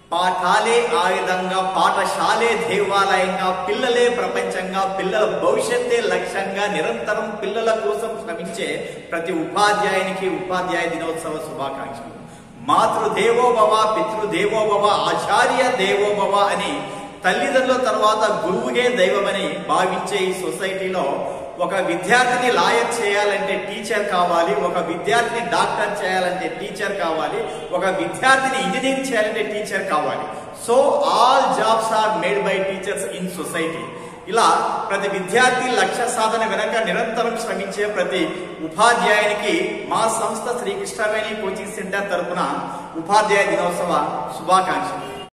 పాఠాలే ఆయుధంగా పాఠశాలే దేవాలయంగా పిల్లలే ప్రపంచంగా పిల్లల భవిష్యత్తే లక్ష్యంగా నిరంతరం పిల్లల కోసం శ్రమించే ప్రతి ఉపాధ్యాయునికి ఉపాధ్యాయ దినోత్సవ శుభాకాంక్షలు మాతృదేవోభవ పితృదేవోభవ ఆచార్య దేవోభవ అని తల్లిదండ్రుల తర్వాత గురువుగే దైవమని భావించే ఈ సొసైటీలో ఒక విద్యార్థిని లాయర్ చేయాలంటే టీచర్ కావాలి ఒక విద్యార్థిని డాక్టర్ చేయాలంటే టీచర్ కావాలి ఒక విద్యార్థిని ఇంజనీర్ చేయాలంటే టీచర్ కావాలి so all jobs are made by teachers in society ఇలా ప్రతి విద్యార్థి లక్ష్య సాధన వెనక నిరంతరం శ్రమించే ప్రతి ఉపాధ్యాయునికి మా సంస్థ శ్రీకృష్ణవేణి కోచింగ్ సెంటర్ తరపున ఉపాధ్యాయ దినోత్సవ శుభాకాంక్షలు